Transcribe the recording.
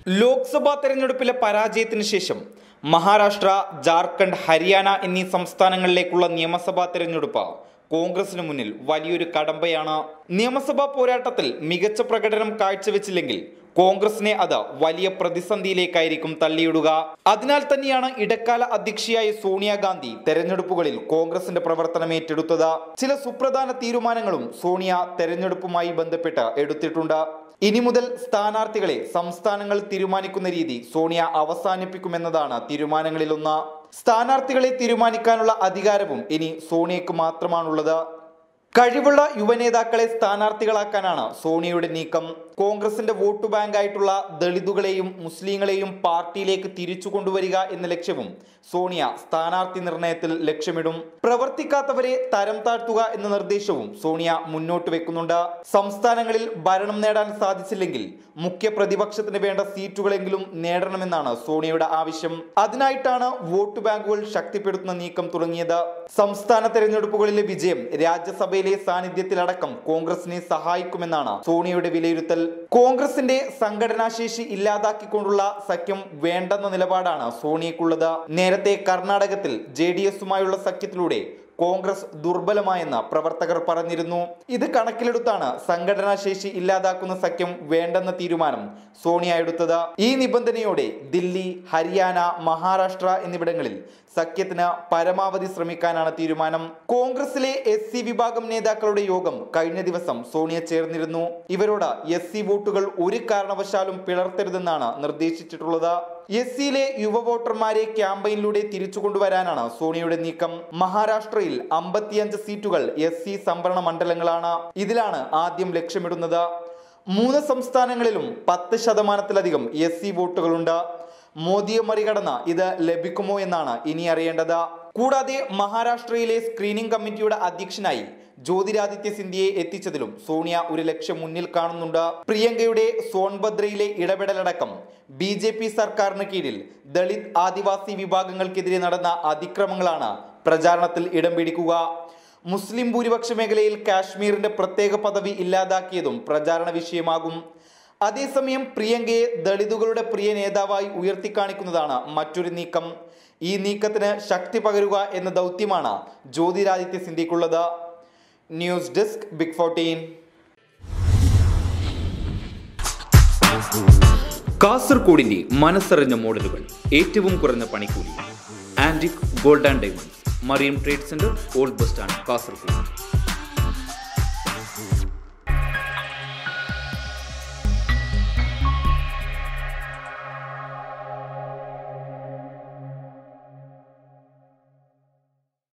ലോക്സഭാ തെരഞ്ഞെടുപ്പിലെ പരാജയത്തിന് ശേഷം മഹാരാഷ്ട്ര ജാർഖണ്ഡ് ഹരിയാന എന്നീ സംസ്ഥാനങ്ങളിലേക്കുള്ള നിയമസഭാ തെരഞ്ഞെടുപ്പ് കോൺഗ്രസിന് മുന്നിൽ വലിയൊരു കടമ്പയാണ് നിയമസഭാ പോരാട്ടത്തിൽ മികച്ച പ്രകടനം കാഴ്ചവെച്ചില്ലെങ്കിൽ കോൺഗ്രസിനെ അത് വലിയ പ്രതിസന്ധിയിലേക്കായിരിക്കും തള്ളിയിടുക അതിനാൽ തന്നെയാണ് ഇടക്കാല അധ്യക്ഷയായ സോണിയാഗാന്ധി തെരഞ്ഞെടുപ്പുകളിൽ കോൺഗ്രസിന്റെ പ്രവർത്തനം ഏറ്റെടുത്തത് ചില സുപ്രധാന തീരുമാനങ്ങളും സോണിയ തെരഞ്ഞെടുപ്പുമായി ബന്ധപ്പെട്ട് എടുത്തിട്ടുണ്ട് ഇനി മുതൽ സ്ഥാനാർത്ഥികളെ സംസ്ഥാനങ്ങൾ തീരുമാനിക്കുന്ന രീതി സോണിയ അവസാനിപ്പിക്കുമെന്നതാണ് തീരുമാനങ്ങളിലൊന്ന് സ്ഥാനാർത്ഥികളെ തീരുമാനിക്കാനുള്ള അധികാരവും ഇനി സോണിയക്ക് മാത്രമാണുള്ളത് കഴിവുള്ള യുവനേതാക്കളെ സ്ഥാനാർത്ഥികളാക്കാനാണ് സോണിയയുടെ നീക്കം കോൺഗ്രസിന്റെ വോട്ട് ബാങ്കായിട്ടുള്ള ദളിതുകളെയും മുസ്ലിങ്ങളെയും പാർട്ടിയിലേക്ക് തിരിച്ചു കൊണ്ടുവരിക എന്ന ലക്ഷ്യവും സോണിയ സ്ഥാനാർത്ഥി നിർണയത്തിൽ ലക്ഷ്യമിടും പ്രവർത്തിക്കാത്തവരെ തരം താഴ്ത്തുക എന്ന നിർദ്ദേശവും സോണിയ മുന്നോട്ട് വെക്കുന്നുണ്ട് സംസ്ഥാനങ്ങളിൽ ഭരണം നേടാൻ സാധിച്ചില്ലെങ്കിൽ മുഖ്യ പ്രതിപക്ഷത്തിന് വേണ്ട സീറ്റുകളെങ്കിലും നേടണമെന്നാണ് സോണിയയുടെ ആവശ്യം അതിനായിട്ടാണ് വോട്ട് ബാങ്കുകൾ ശക്തിപ്പെടുത്തുന്ന നീക്കം തുടങ്ങിയത് സംസ്ഥാന തെരഞ്ഞെടുപ്പുകളിലെ വിജയം രാജ്യസഭയിലെ സാന്നിധ്യത്തിലടക്കം കോൺഗ്രസിനെ സഹായിക്കുമെന്നാണ് സോണിയയുടെ വിലയിരുത്തൽ കോൺഗ്രസിന്റെ സംഘടനാശേഷി ഇല്ലാതാക്കിക്കൊണ്ടുള്ള സഖ്യം വേണ്ടെന്ന നിലപാടാണ് സോണിയക്കുള്ളത് നേരത്തെ കർണാടകത്തിൽ ജെ ഡി എസുമായുള്ള സഖ്യത്തിലൂടെ കോൺഗ്രസ് ദുർബലമായെന്ന് പ്രവർത്തകർ പറഞ്ഞിരുന്നു ഇത് കണക്കിലെടുത്താണ് സംഘടനാശേഷി ഇല്ലാതാക്കുന്ന സഖ്യം വേണ്ടെന്ന തീരുമാനം സോണിയ എടുത്തത് ഈ നിബന്ധനയോടെ ദില്ലി ഹരിയാന മഹാരാഷ്ട്ര എന്നിവിടങ്ങളിൽ സഖ്യത്തിന് പരമാവധി ശ്രമിക്കാനാണ് തീരുമാനം കോൺഗ്രസിലെ എസ് സി വിഭാഗം നേതാക്കളുടെ യോഗം കഴിഞ്ഞ ദിവസം സോണിയ ചേർന്നിരുന്നു ഇവരോട് എസ് സി വോട്ടുകൾ ഒരു കാരണവശാലും പിളർത്തരുതെന്നാണ് നിർദ്ദേശിച്ചിട്ടുള്ളത് എസ് സിയിലെ യുവ വോട്ടർമാരെ ക്യാമ്പയിനിലൂടെ തിരിച്ചു കൊണ്ടുവരാനാണ് സോണിയയുടെ നീക്കം മഹാരാഷ്ട്രയിൽ അമ്പത്തിയഞ്ച് സീറ്റുകൾ എസ് സി സംവരണ മണ്ഡലങ്ങളാണ് ഇതിലാണ് ആദ്യം ലക്ഷ്യമിടുന്നത് മൂന്ന് സംസ്ഥാനങ്ങളിലും പത്ത് ശതമാനത്തിലധികം എസ് സി വോട്ടുകളുണ്ട് മോദിയെ മറികടന്ന് ഇത് ലഭിക്കുമോ എന്നാണ് ഇനി അറിയേണ്ടത് കൂടാതെ മഹാരാഷ്ട്രയിലെ സ്ക്രീനിംഗ് കമ്മിറ്റിയുടെ അധ്യക്ഷനായി ജ്യോതിരാദിത്യ സിന്ധ്യയെ എത്തിച്ചതിലും സോണിയ ഒരു ലക്ഷ്യം മുന്നിൽ കാണുന്നുണ്ട് പ്രിയങ്കയുടെ സോൺഭദ്രയിലെ ഇടപെടലടക്കം ബി ജെ പി സർക്കാരിന് കീഴിൽ ദളിത് ആദിവാസി വിഭാഗങ്ങൾക്കെതിരെ നടന്ന അതിക്രമങ്ങളാണ് പ്രചാരണത്തിൽ ഇടം പിടിക്കുക മുസ്ലിം ഭൂരിപക്ഷ മേഖലയിൽ കാശ്മീരിന്റെ പ്രത്യേക പദവി ഇല്ലാതാക്കിയതും പ്രചാരണ വിഷയമാകും അതേസമയം പ്രിയങ്കയെ ദളിതുകളുടെ പ്രിയ നേതാവായി ഉയർത്തിക്കാണിക്കുന്നതാണ് മറ്റൊരു നീക്കം ഈ നീക്കത്തിന് ശക്തി പകരുക എന്ന ദൗത്യമാണ് ജ്യോതിരാദിത്യ സിന്ധ്യക്കുള്ളത് ന്യൂസ് ഡെസ്ക് ബിഗ് ഫോർട്ടീൻ കാസർഗോഡിന്റെ മനസ്സറിഞ്ഞ മോഡലുകൾ ഏറ്റവും കുറഞ്ഞ പണിക്കൂലി antique gold and diamonds Mariyam trade centre old bus stand Kasaragod